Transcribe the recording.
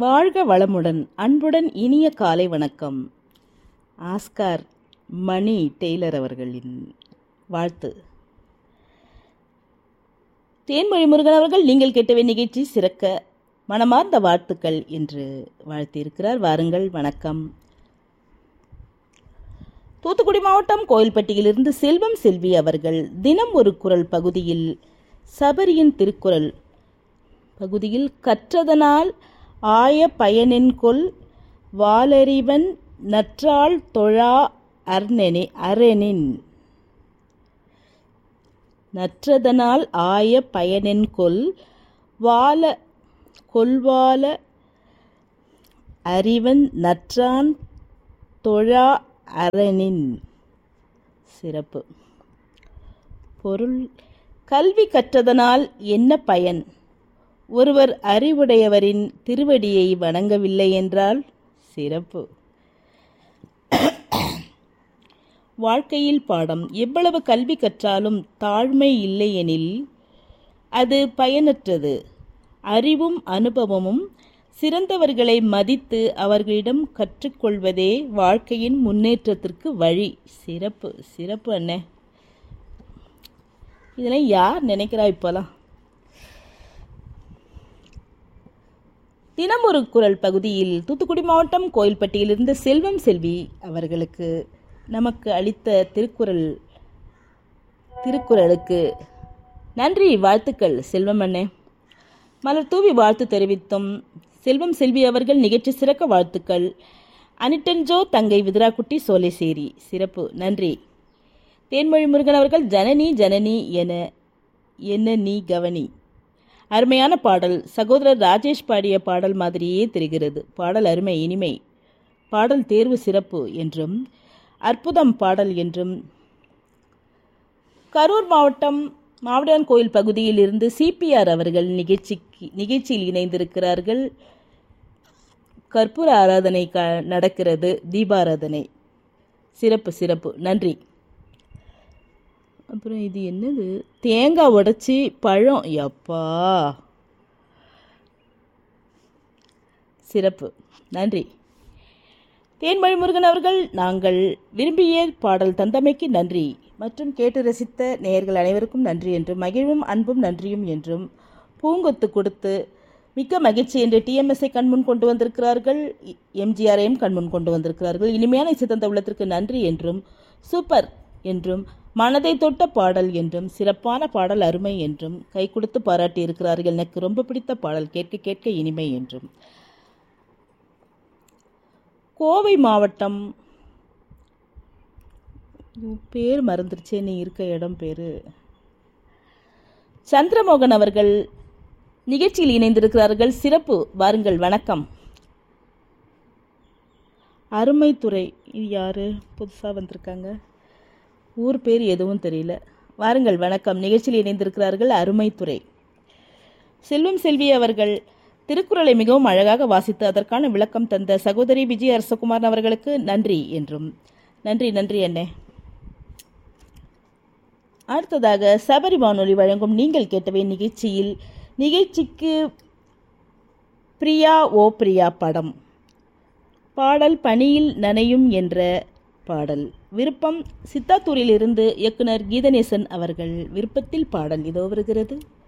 வாழ்க வளமுடன் அன்புடன் இனிய காலை வணக்கம் ஆஸ்கார் மணி டெய்லர் அவர்களின் வாழ்த்து தேன்மொழி முருகன் அவர்கள் நீங்கள் கேட்டவை நிகழ்ச்சி சிறக்க மனமார்ந்த வாழ்த்துக்கள் என்று வாழ்த்தியிருக்கிறார் வாருங்கள் வணக்கம் தூத்துக்குடி மாவட்டம் கோயில்பட்டியிலிருந்து செல்வம் செல்வி அவர்கள் தினம் ஒரு குரல் பகுதியில் சபரியின் திருக்குறள் பகுதியில் கற்றதனால் ஆய பயனென்கொல் வாலறிவன் நற்றாள் தொழா அர்ணனே அரணின் நற்றதனால் ஆய பயனென்கொல் வால கொல்வால அறிவன் நற்றான் தொழா அரணின் சிறப்பு பொருள் கல்வி கற்றதனால் என்ன பயன் ஒருவர் அறிவுடையவரின் திருவடியை வணங்கவில்லை என்றால் சிறப்பு வாழ்க்கையில் பாடம் எவ்வளவு கல்வி கற்றாலும் தாழ்மை இல்லையெனில் அது பயனற்றது அறிவும் அனுபவமும் சிறந்தவர்களை மதித்து அவர்களிடம் கற்றுக்கொள்வதே வாழ்க்கையின் முன்னேற்றத்திற்கு வழி சிறப்பு சிறப்பு அண்ணே இதெல்லாம் யார் நினைக்கிறா இப்போலாம் தினம் ஒரு குரல் பகுதியில் தூத்துக்குடி மாவட்டம் கோயில்பட்டியிலிருந்து செல்வம் செல்வி அவர்களுக்கு நமக்கு அளித்த திருக்குறள் திருக்குறளுக்கு நன்றி வாழ்த்துக்கள் செல்வம் அண்ணே மலர் தூவி வாழ்த்து தெரிவித்தும் செல்வம் செல்வி அவர்கள் நிகழ்ச்சி சிறக்க வாழ்த்துக்கள் அனிட்டன்ஜோ தங்கை விதுராக்குட்டி சோலைசேரி சிறப்பு நன்றி தேன்மொழி முருகன் அவர்கள் ஜனனி ஜனனி என என்ன நீ கவனி அருமையான பாடல் சகோதரர் ராஜேஷ் பாடிய பாடல் மாதிரியே தெரிகிறது பாடல் அருமை இனிமை பாடல் தேர்வு சிறப்பு என்றும் அற்புதம் பாடல் என்றும் கரூர் மாவட்டம் மாவடான் கோயில் பகுதியில் இருந்து சிபிஆர் அவர்கள் நிகழ்ச்சிக்கு நிகழ்ச்சியில் இணைந்திருக்கிறார்கள் கற்பூர ஆராதனை க நடக்கிறது தீபாராதனை சிறப்பு சிறப்பு நன்றி அப்புறம் இது என்னது தேங்காய் உடைச்சி பழம் எப்பா சிறப்பு நன்றி தேன்மொழி முருகன் அவர்கள் நாங்கள் விரும்பிய பாடல் தந்தமைக்கு நன்றி மற்றும் கேட்டு ரசித்த நேயர்கள் அனைவருக்கும் நன்றி என்றும் மகிழ்வும் அன்பும் நன்றியும் என்றும் பூங்கொத்து கொடுத்து மிக்க மகிழ்ச்சி என்று டிஎம்எஸ்ஐ கண்முன் கொண்டு வந்திருக்கிறார்கள் எம்ஜிஆரையும் கண்முன் கொண்டு வந்திருக்கிறார்கள் இனிமையான இசை தந்த உள்ளத்திற்கு நன்றி என்றும் சூப்பர் என்றும் மனதை தொட்ட பாடல் என்றும் சிறப்பான பாடல் அருமை என்றும் கை கொடுத்து பாராட்டி இருக்கிறார்கள் எனக்கு ரொம்ப பிடித்த பாடல் கேட்க கேட்க இனிமை என்றும் கோவை மாவட்டம் பேர் மறந்துருச்சே நீ இருக்க இடம் பேர் சந்திரமோகன் அவர்கள் நிகழ்ச்சியில் இணைந்திருக்கிறார்கள் சிறப்பு வாருங்கள் வணக்கம் அருமைத்துறை இது யாரு புதுசாக வந்திருக்காங்க ஊர் பேர் எதுவும் தெரியல வாருங்கள் வணக்கம் நிகழ்ச்சியில் இணைந்திருக்கிறார்கள் அருமைத்துறை செல்வம் செல்வி அவர்கள் திருக்குறளை மிகவும் அழகாக வாசித்து அதற்கான விளக்கம் தந்த சகோதரி விஜய் அரசகுமார் அவர்களுக்கு நன்றி என்றும் நன்றி நன்றி அண்ணே அடுத்ததாக சபரி வானொலி வழங்கும் நீங்கள் கேட்டவை நிகழ்ச்சியில் நிகழ்ச்சிக்கு பிரியா ஓ பிரியா படம் பாடல் பணியில் நனையும் என்ற பாடல் விருப்பம் சித்தாத்தூரிலிருந்து இயக்குனர் கீதநேசன் அவர்கள் விருப்பத்தில் பாடல் இதோ வருகிறது